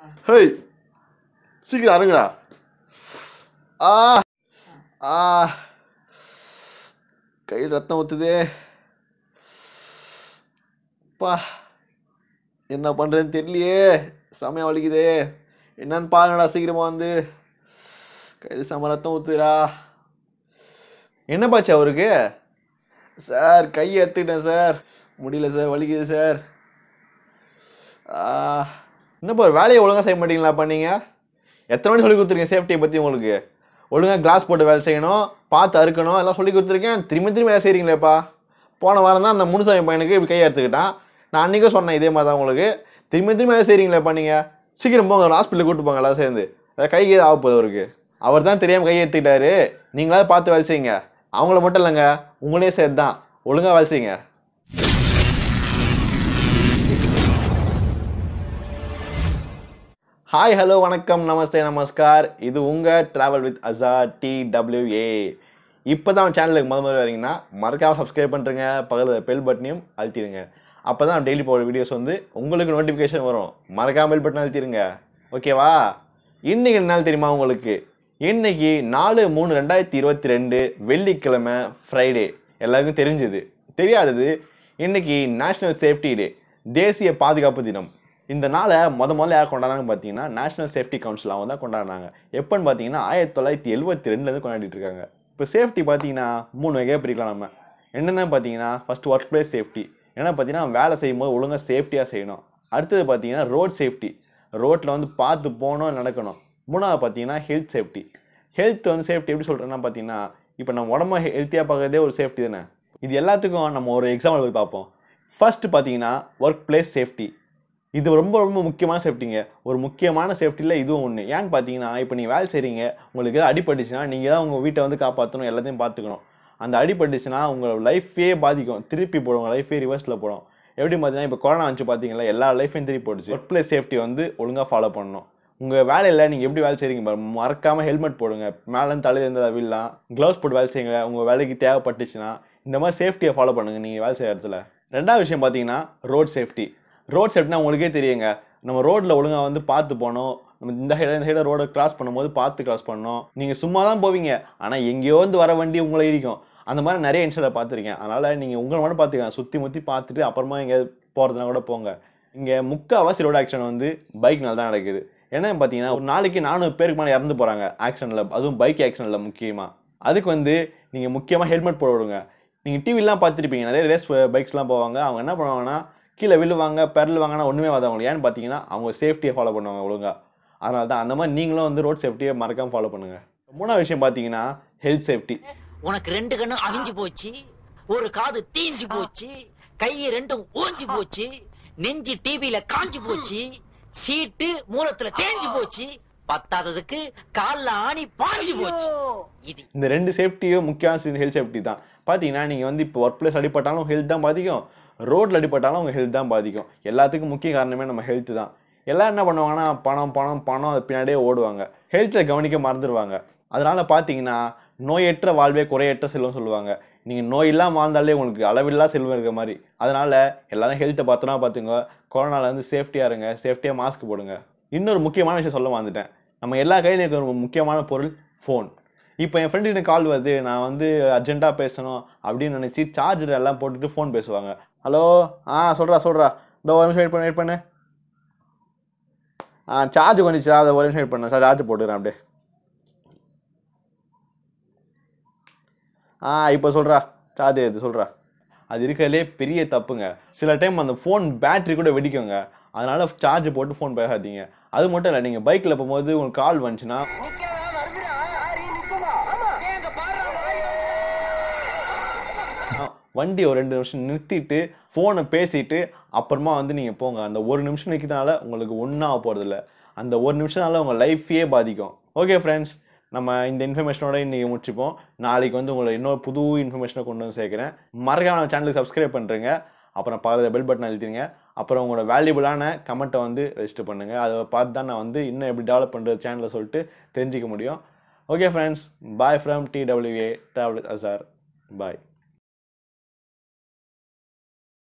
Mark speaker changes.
Speaker 1: hey சீக்கிரம் அருங்கடா ஆ ஆ கையில் ரத்தம் ஊத்துதே பா என்ன பண்ணுறதுன்னு தெரியலையே செமையா வலிக்குதே என்னன்னு பாருங்கடா சீக்கிரமா வந்து கையில் செம ரத்தம் ஊத்துடா என்ன பாச்சு அவருக்கு சார் கை எடுத்துக்கிட்டேன் சார் முடியல சார் வலிக்குது சார் ஆ என்னப்பா வேலையை ஒழுங்காக செய்ய மாட்டீங்களா பண்ணீங்க எத்தனை மணி சொல்லி கொடுத்துருக்கேன் சேஃப்டியை பற்றி உங்களுக்கு ஒழுங்காக கிளாஸ் போட்டு வேலை செய்யணும் பார்த்து அறுக்கணும் எல்லாம் சொல்லி கொடுத்துருக்கேன் திரும்பி திரும்பி வேலை செய்கிறீங்களேப்பா போன வாரம் தான் அந்த முனுசாமி பையனுக்கு இப்படி கையை எடுத்துக்கிட்டான் நான் அன்றைக்கும் சொன்னேன் இதே மாதிரி தான் உங்களுக்கு திரும்பி திரும்பி வேலை செய்கிறீங்களேப்பா நீங்கள் சீக்கிரம் போங்க ஒரு ஹாஸ்பிட்டலுக்கு கூட்டு போங்க எல்லாம் சேர்ந்து அதாவது கை கீழே ஆக போகுது அவருக்கு அவர் தான் தெரியாமல் கையை எடுத்துக்கிட்டாரு நீங்களாவது பார்த்து வேலை செய்யுங்க அவங்கள மட்டும் இல்லைங்க உங்களையும் சேர்த்து தான் ஒழுங்காக வேலை செய்யுங்க ஹாய் ஹலோ வணக்கம் நமஸ்தே நமஸ்கார் இது உங்கள் travel with Azhar T W A இப்போ தான் சேனலுக்கு முத முதல்ல வரீங்கன்னா மறக்காம சப்ஸ்கிரைப் பண்ணுறங்க பக்கத்தில் பெல் பட்டனையும் அழுத்திடுங்க அப்போ தான் டெய்லி போகிற வீடியோஸ் வந்து உங்களுக்கு நோட்டிஃபிகேஷன் வரும் மறக்காம பெல் பட்டன் அழுத்திடுங்க ஓகேவா இன்னைக்கு என்ன நாள் தெரியுமா உங்களுக்கு இன்னைக்கு நாலு மூணு ரெண்டாயிரத்தி இருபத்தி ரெண்டு வெள்ளிக்கிழமை ஃப்ரைடே எல்லாருக்கும் தெரிஞ்சது தெரியாதது இன்னைக்கு நேஷனல் சேஃப்டி டே தேசிய பாதுகாப்பு தினம் இந்த நாளை முத முதல்ல யார் கொண்டாடுறாங்கன்னு பார்த்தீங்கன்னா நேஷனல் சேஃப்டி கவுன்சில் அவங்க தான் கொண்டாடுறாங்க எப்போன்னு பார்த்தீங்கன்னா ஆயிரத்தி தொள்ளாயிரத்தி எழுபத்தி ரெண்டுலேருந்து கொண்டாடிட்டு இருக்காங்க இப்போ சேஃப்டி பார்த்தீங்கன்னா மூணு வகையாக பிரிக்கலாம் நம்ம என்னென்ன பார்த்தீங்கன்னா ஃபர்ஸ்ட் ஒர்க் பிளேஸ் சேஃப்டி ஏன்னா பார்த்தீங்கன்னா வேலை செய்யும்போது ஒழுங்காக சேஃப்டியாக செய்யணும் அடுத்தது பார்த்தீங்கன்னா ரோட் சேஃப்டி ரோட்டில் வந்து பார்த்து போகணும் நடக்கணும் மூணாவது பார்த்தீங்கன்னா ஹெல்த் சேஃப்டி ஹெல்த் வந்து சேஃப்டி எப்படி சொல்கிறேன்னா பார்த்தீங்கன்னா இப்போ நம்ம உடம்ப ஹெல்த்தியாக பார்க்கறதே ஒரு சேஃப்டி தானே இது எல்லாத்துக்கும் நம்ம ஒரு எக்ஸாம்பிள் போய் பார்ப்போம் ஃபர்ஸ்ட் பார்த்தீங்கன்னா ஒர்க் பிளேஸ் சேஃப்டி இது ரொம்ப ரொம்ப முக்கியமான சேஃப்டிங்க ஒரு முக்கியமான சேஃப்டியில் இதுவும் ஒன்று ஏன்னு பார்த்தீங்கன்னா இப்போ நீங்கள் வேலை செய்கிறீங்க உங்களுக்கு எதாவது அடிபட்டுச்சுன்னா நீங்கள் தான் உங்கள் வீட்டை வந்து காப்பாற்றணும் எல்லாத்தையும் பார்த்துக்கணும் அந்த அடிபட்டுச்சுன்னா உங்கள் லைஃபே பாதிக்கும் திருப்பி போடும் உங்கள் லைஃபே ரிவர்ஸில் போடும் எப்படி பார்த்தீங்கன்னா இப்போ கொரோனா வந்துச்சு பார்த்தீங்களா எல்லா லைஃபையும் திருப்பி போட்டுச்சு ஒர்க் பிளேஸ் சேஃப்டி வந்து ஒழுங்காக ஃபாலோ பண்ணணும் உங்கள் வேலையில் நீங்கள் எப்படி வேலை செய்கிறீங்க பாருங்க மறக்காமல் ஹெல்மெட் போடுங்க மேலேருந்து தலை இருந்ததை விடலாம் க்ளவுஸ் போட்டு வேலை செய்யுங்க உங்கள் வேலைக்கு தேவைப்பட்டுச்சுன்னா இந்த மாதிரி சேஃப்டியை ஃபாலோ பண்ணுங்கள் நீங்கள் வேலை செய்கிற இடத்துல ரெண்டாவது விஷயம் பார்த்தீங்கன்னா ரோட் சேஃப்டி ரோட் சேஃப்டினா உங்களுக்கே தெரியுங்க நம்ம ரோட்டில் ஒழுங்காக வந்து பார்த்து போகணும் நம்ம இந்த சைடு இந்த சைடு ரோடை கிராஸ் பண்ணும்போது பார்த்து கிராஸ் பண்ணணும் நீங்கள் சும்மா தான் போவீங்க ஆனால் எங்கேயோ வந்து வர வண்டி உங்களை இடிக்கும் அந்த மாதிரி நிறைய இன்சிடென்ட் பார்த்துருக்கேன் அதனால் நீங்கள் உங்களை மட்டும் பார்த்துக்கங்க சுற்றி முற்றி பார்த்துட்டு அப்புறமா எங்கேயாவது போகிறதுனா கூட போங்க இங்கே முக்கால்வாசி ரோடு ஆக்சிடென்ட் வந்து பைக்னால தான் நடக்குது என்னன்னு பார்த்தீங்கன்னா ஒரு நாளைக்கு நானூறு பேருக்கு மேலே இறந்து போகிறாங்க ஆக்சிடென்ட்டில் அதுவும் பைக் ஆக்சிடென்ட்டில் முக்கியமாக அதுக்கு வந்து நீங்கள் முக்கியமாக ஹெல்மெட் போட விடுங்க நீங்கள் டிவிலாம் பார்த்துருப்பீங்க நிறைய ரேஸ் பைக்ஸ்லாம் போவாங்க அவங்க என்ன பண்ணுவாங்கன்னா கீழே விழுவாங்க பெரலுவாங்கன்னா ஒன்றுமே வராங்க ஏன்னு பார்த்தீங்கன்னா அவங்க சேஃப்டியை ஃபாலோ பண்ணுவாங்க ஒழுங்கா அதனால தான் அந்த மாதிரி நீங்களும் வந்து ரோட் சேஃப்டியை மறக்காம ஃபாலோ பண்ணுங்க மூணாவது விஷயம் பார்த்தீங்கன்னா ஹெல்த் சேஃப்டி
Speaker 2: உனக்கு ரெண்டு கண்ணு அவிஞ்சு போச்சு ஒரு காது தீஞ்சு போச்சு கை ரெண்டும் ஊஞ்சு போச்சு நெஞ்சு டிவில காஞ்சு போச்சு சீட்டு மூலத்துல தேஞ்சு போச்சு பத்தாததுக்கு கால்ல ஆணி பாஞ்சு போச்சு இது
Speaker 1: இந்த ரெண்டு சேஃப்டியும் முக்கியமான ஹெல்த் சேஃப்டி தான் பார்த்தீங்கன்னா நீங்கள் வந்து இப்போ ஒர்க் பிளேஸ் அடிப்பட்டாலும் ஹெல்த் தான் பாதிக்கும் ரோட்டில் அடிப்பட்டாலும் உங்கள் ஹெல்த் தான் பாதிக்கும் எல்லாத்துக்கும் முக்கிய காரணமே நம்ம ஹெல்த் தான் எல்லாம் என்ன பண்ணுவாங்கன்னா பணம் பணம் பணம் அது பின்னாடியே ஓடுவாங்க ஹெல்த்தை கவனிக்க மறந்துடுவாங்க அதனால பார்த்தீங்கன்னா நோயற்ற வாழ்வே குறையற்ற செல்வம் சொல்லுவாங்க நீங்கள் நோய் இல்லாமல் வாழ்ந்தாலே உங்களுக்கு அளவில்லா செல்வம் இருக்க மாதிரி அதனால எல்லாரும் ஹெல்த்தை பார்த்தோன்னா பார்த்துங்க கொரோனால இருந்து சேஃப்டியாக இருங்க சேஃப்டியாக மாஸ்க் போடுங்க இன்னொரு முக்கியமான விஷயம் சொல்ல வந்துட்டேன் நம்ம எல்லா கையிலும் இருக்கிற ஒரு முக்கியமான பொருள் ஃபோன் இப்போ என் ஃப்ரெண்டு எனக்கு கால் வருது நான் வந்து அர்ஜென்ட்டாக பேசணும் அப்படின்னு நினச்சி சார்ஜர் எல்லாம் போட்டுட்டு ஃபோன் பேசுவாங்க ஹலோ ஆ சொல்கிறா சொல்கிறா இந்த ஒரு நிமிஷம் வெயிட் பண்ணு வெயிட் பண்ணு ஆ சார்ஜ் கொஞ்சம் அதை ஒரு நிமிஷம் வெயிட் பண்ணு சார் சார்ஜ் போட்டுக்கிறேன் அப்படியே ஆ இப்போ சொல்கிறா சார்ஜ் எடுத்து சொல்கிறா அது இருக்கிறதுலே பெரிய தப்புங்க சில டைம் அந்த ஃபோன் பேட்டரி கூட வெடிக்குங்க அதனால சார்ஜ் போட்டு ஃபோன் பேசாதீங்க அது மட்டும் இல்லை நீங்கள் பைக்கில் போகும்போது உங்களுக்கு கால் வந்துச்சுன்னா ஆ, வண்டி ஒரு ரெண்டு நிமிஷம் நிறுத்திட்டு ஃபோனை பேசிட்டு அப்புறமா வந்து நீங்கள் போங்க அந்த ஒரு நிமிஷம் நிற்கிறதுனால உங்களுக்கு ஒன்றும் ஆக போகிறதில்ல அந்த ஒரு நிமிஷம்னால உங்கள் லைஃபையே பாதிக்கும் ஓகே ஃப்ரெண்ட்ஸ் நம்ம இந்த இன்ஃபர்மேஷனோட இன்றைக்கி முடிச்சுப்போம் நாளைக்கு வந்து உங்களை இன்னொரு புது இன்ஃபர்மேஷனை கொண்டு வந்து சேர்க்குறேன் மறக்காம நம்ம சேனலுக்கு சப்ஸ்கிரைப் பண்ணுறேங்க அப்புறம் பக்கத்தில் பெல் பட்டன் அழுத்திடுங்க அப்புறம் உங்களோட வேல்யூபிளான கமெண்ட்டை வந்து ரெஜிஸ்டர் பண்ணுங்கள் அதை பார்த்து தான் நான் வந்து இன்னும் எப்படி டெவலப் பண்ணுறது சேனலை சொல்லிட்டு தெரிஞ்சிக்க முடியும் okay friends bye from T W A travel Azhar bye